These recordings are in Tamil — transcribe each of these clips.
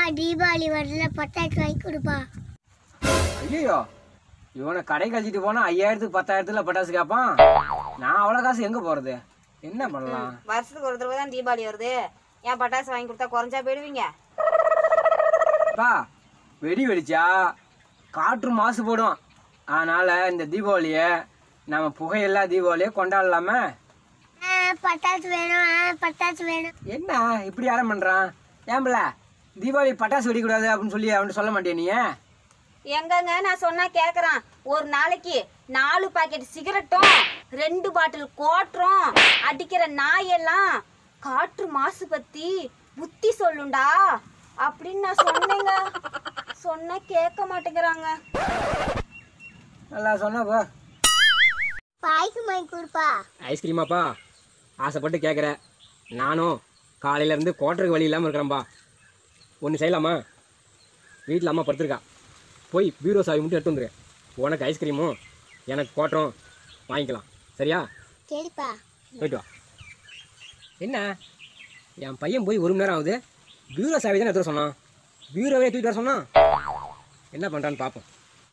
தீபாவளி வரல பட்டாசு வாங்கி கொடுப்பா ஐயோ இவனை கடை கழிச்சிட்டு போனா ஐயாயிரத்துக்கு பத்தாயிரத்துல பட்டாசு கேட்பான் நான் அவ்வளோ காசு எங்க போறது என்ன பண்ணலாம் வருஷத்துக்கு ஒரு தடவை தான் தீபாவளி வருது ஏன் பட்டாசு வாங்கி கொடுத்தா குறைஞ்சா போயிடுவீங்க பா வெடி வெடிச்சா காற்று மாசுபடும் அதனால இந்த தீபாவளியை நம்ம புகையில்லா தீபாவளியை கொண்டாடலாமே ஆ, பட்டாசு வேணும் ஆ, பட்டாசு வேணும் என்ன இப்படி யாரும் பண்றான் ஏம்பல தீபாவளி பட்டாசு வெடிக்கூடாது அப்படின்னு சொல்லி அவன்கிட்ட சொல்ல மாட்டேன் நீ எங்கங்க நான் சொன்னா கேக்குறான் ஒரு நாளைக்கு நாலு பாக்கெட் சிகரெட்டும் ரெண்டு பாட்டில் கோட்டரும் அடிக்கிற நாயெல்லாம் காற்று மாசு பத்தி புத்தி சொல்லுண்டா அப்படின்னு நான் சொன்னேங்க சொன்னா கேட்க மாட்டேங்கிறாங்க நல்லா சொன்னப்பா பாய்க்கு வாங்கி கொடுப்பா ஐஸ்கிரீமாப்பா ஆசைப்பட்டு கேட்குற நானும் காலையிலேருந்து கோட்டருக்கு வழி இல்லாமல் இருக்கிறேன்ப்பா ஒன்று செய்யலாமா வீட்டில் அம்மா படுத்துருக்கா போய் பீரோ சாவி மட்டும் எடுத்து வந்துரு உனக்கு ஐஸ்கிரீமும் எனக்கு கோட்டரும் வாங்கிக்கலாம் சரியா சரிப்பா போயிட்டு வா என்ன என் பையன் போய் ஒரு மணி நேரம் ஆகுது பீரோ சாவி தானே எடுத்து வர சொன்னான் பீரோவே தூக்கிட்டு வர சொன்னான் என்ன பண்ணுறான்னு பார்ப்போம்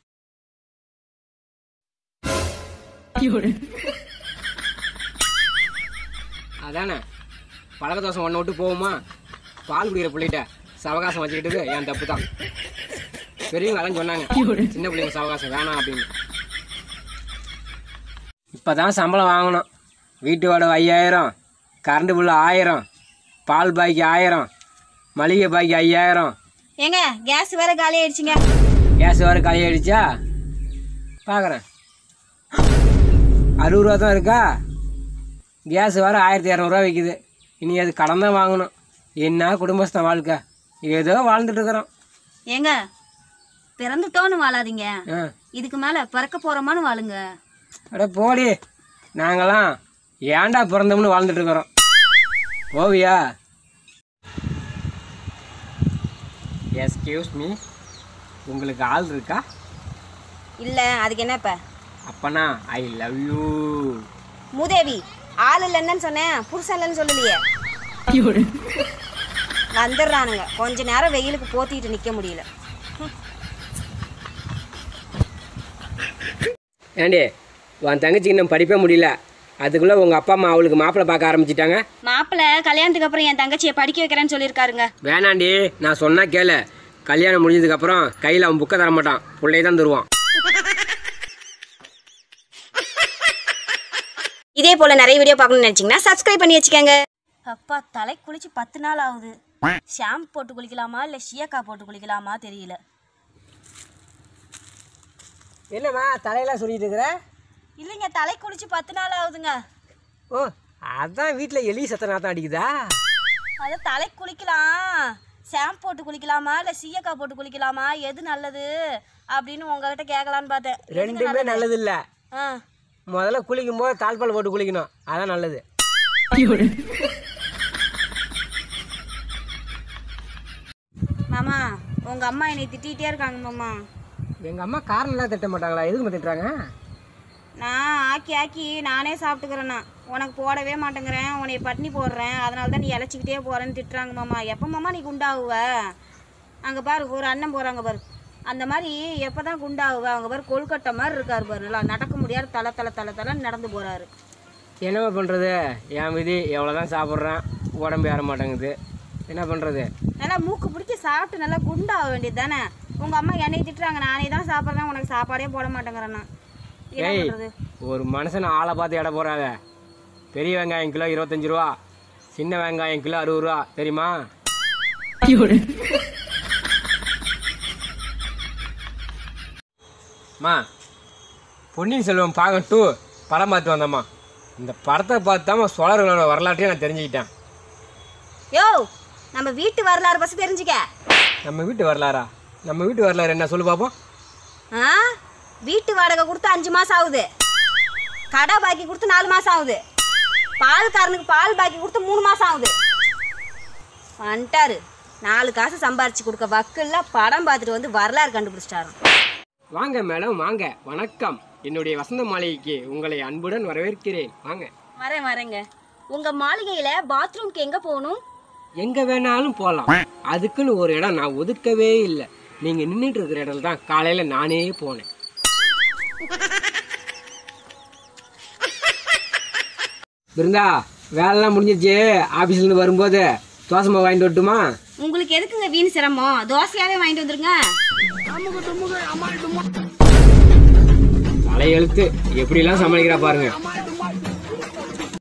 அதானே பழக்க தோசை ஒன்று விட்டு போகுமா பால் குடிக்கிற பிள்ளைகிட்ட சவகாசம் வச்சுக்கிட்டது என் தப்பு தான் பெரியவங்க அதான் சொன்னாங்க சின்ன பிள்ளைங்க சவகாசம் வேணாம் அப்படின்னு இப்போ தான் சம்பளம் வாங்கணும் வீட்டு வாடகை ஐயாயிரம் கரண்ட் பில்லு ஆயிரம் பால் பாய்க்கு ஆயிரம் மளிகை பாய்க்கு ஐயாயிரம் ஏங்க கேஸ் வேற காலி ஆயிடுச்சுங்க கேஸ் வேறு காலி ஆயிடுச்சா பார்க்குறேன் அறுபது ரூபா தான் இருக்கா கேஸ் வேறு ஆயிரத்தி இரநூறுவா விற்கிது இனி அது கடன் தான் வாங்கணும் என்ன குடும்பஸ்தான் வாழ்க்கை ஏதோ வாழ்ந்துட்டு இருக்கிறோம் ஏங்க பிறந்துட்டோன்னு வாழாதீங்க ஆ இதுக்கு மேல பிறக்க போறோமான்னு வாழுங்க அட போடி நாங்களாம் ஏன்டா பிறந்தோம்னு வாழ்ந்துட்டு இருக்கிறோம் போவியா எஸ்கியூஸ் மீ உங்களுக்கு ஆள் இருக்கா இல்ல அதுக்கு என்ன இப்ப அப்பனா ஐ லவ் யூ மூதேவி ஆள் இல்லைன்னு சொன்னேன் புருஷன் இல்லைன்னு சொல்லலையே வந்துடுறானுங்க கொஞ்ச நேரம் வெயிலுக்கு போத்திட்டு நிக்க முடியல ஏண்டி உன் தங்கச்சிக்கு இன்னும் படிப்பே முடியல அதுக்குள்ளே உங்கள் அப்பா அம்மா அவளுக்கு மாப்பிள்ளை பார்க்க ஆரம்பிச்சிட்டாங்க மாப்பிள்ளை கல்யாணத்துக்கு அப்புறம் என் தங்கச்சியை படிக்க வைக்கிறேன்னு சொல்லியிருக்காருங்க வேணாண்டி நான் சொன்னா கேளு கல்யாணம் முடிஞ்சதுக்கப்புறம் கையில் அவன் புக்கை தர மாட்டான் பிள்ளைய தான் தருவான் இதே போல நிறைய வீடியோ பார்க்கணும்னு நினைச்சீங்கன்னா சப்ஸ்கிரைப் பண்ணி வச்சுக்கோங்க அப்பா தலை குளிச்சு பத்து நாள் ஆகுது ஷாம்பு போட்டு குளிக்கலாமா இல்லை ஷியக்கா போட்டு குளிக்கலாமா தெரியல என்னம்மா தலையெல்லாம் சொல்லிட்டு இருக்கிற இல்லைங்க தலை குளிச்சு பத்து நாள் ஆகுதுங்க ஓ அதான் வீட்டில் எலி சத்த நாத்தம் அடிக்குதா அது தலை குளிக்கலாம் ஷாம்பு போட்டு குளிக்கலாமா இல்லை சீயக்கா போட்டு குளிக்கலாமா எது நல்லது அப்படின்னு உங்ககிட்ட கேட்கலான்னு பார்த்தேன் ரெண்டுமே நல்லது இல்லை ஆ முதல்ல குளிக்கும் போது தாழ்பால் போட்டு குளிக்கணும் அதான் நல்லது மாமா உங்க அம்மா என்னை திட்டிகிட்டே இருக்காங்க மாமா எங்கள் அம்மா காரணம்லாம் திட்ட மாட்டாங்களா எதுக்கு திட்டுறாங்க நான் ஆக்கி ஆக்கி நானே சாப்பிட்டுக்கிறேண்ணா உனக்கு போடவே மாட்டேங்கிறேன் உன்னை பட்னி போடுறேன் அதனால தான் நீ இழைச்சிக்கிட்டே போகிறேன்னு திட்டுறாங்க மாமா எப்போ மாமா நீ குண்டாகுவ அங்கே பாரு ஒரு அண்ணன் போகிறாங்க பாரு அந்த மாதிரி எப்போ தான் குண்டாகுவ அவங்க பாரு கொல்கட்டை மாதிரி இருக்காரு பாரு நல்லா நடக்க முடியாது தலை தலை தலை தலைன்னு நடந்து போகிறாரு என்னம்மா பண்ணுறது என் விதி எவ்வளோ தான் சாப்பிட்றேன் உடம்பு ஏற மாட்டேங்குது என்ன பண்ணுறது நல்லா மூக்கு பிடிச்சி சாப்பிட்டு நல்லா குண்டாக வேண்டியது தானே உங்கள் அம்மா என்னை திட்டுறாங்க நானே தான் சாப்பிட்றேன் உனக்கு சாப்பாடே போட மாட்டேங்கிறேண்ணா என்ன ஏய் பண்ணுறது ஒரு மனுஷன் ஆளை பார்த்து எடை போடாத பெரிய வெங்காயம் கிலோ இருபத்தஞ்சி ரூபா சின்ன வெங்காயம் கிலோ அறுபது ரூபா தெரியுமா அம்மா பொன்னியின் செல்வம் பாகம் டூ படம் பார்த்து வந்தம்மா இந்த படத்தை பார்த்தாம சோழர்களோட வரலாற்றையும் நான் தெரிஞ்சுக்கிட்டேன் யோ நம்ம வீட்டு வரலாறு பற்றி தெரிஞ்சுக்க நம்ம வீட்டு வரலாறா நம்ம வீட்டு வரலாறு என்ன சொல்லு பார்ப்போம் ஆ வீட்டு வாடகை கொடுத்து அஞ்சு மாசம் ஆகுது கடை பாக்கி கொடுத்து நாலு மாசம் ஆகுது பால்காரனுக்கு பால் பாக்கி கொடுத்து மூணு மாசம் ஆகுது வந்துட்டாரு நாலு காசு சம்பாரிச்சு கொடுக்க வக்கில்ல படம் பார்த்துட்டு வந்து வரலாறு கண்டுபிடிச்சிட்டாராம் வாங்க மேடம் வாங்க வணக்கம் என்னுடைய வசந்த மாளிகைக்கு உங்களை அன்புடன் வரவேற்கிறேன் வாங்க வரேன் வரேங்க உங்க மாளிகையில பாத்ரூம்க்கு எங்க போகணும் எங்க வேணாலும் போகலாம் அதுக்குன்னு ஒரு இடம் நான் ஒதுக்கவே இல்லை நீங்க நின்றுட்டு இருக்கிற இடத்துல தான் காலையில நானே போனேன் பிருந்தா வேலைலாம் முடிஞ்சிருச்சு ஆபீஸ்ல இருந்து வரும்போது தோசை மாவு வாங்கிட்டு வரட்டுமா உங்களுக்கு எதுக்குங்க வீண் சிரமம் தோசையாவே வாங்கிட்டு வந்துருங்க தலையெழுத்து எப்படிலாம் சமாளிக்கிறா பாருங்க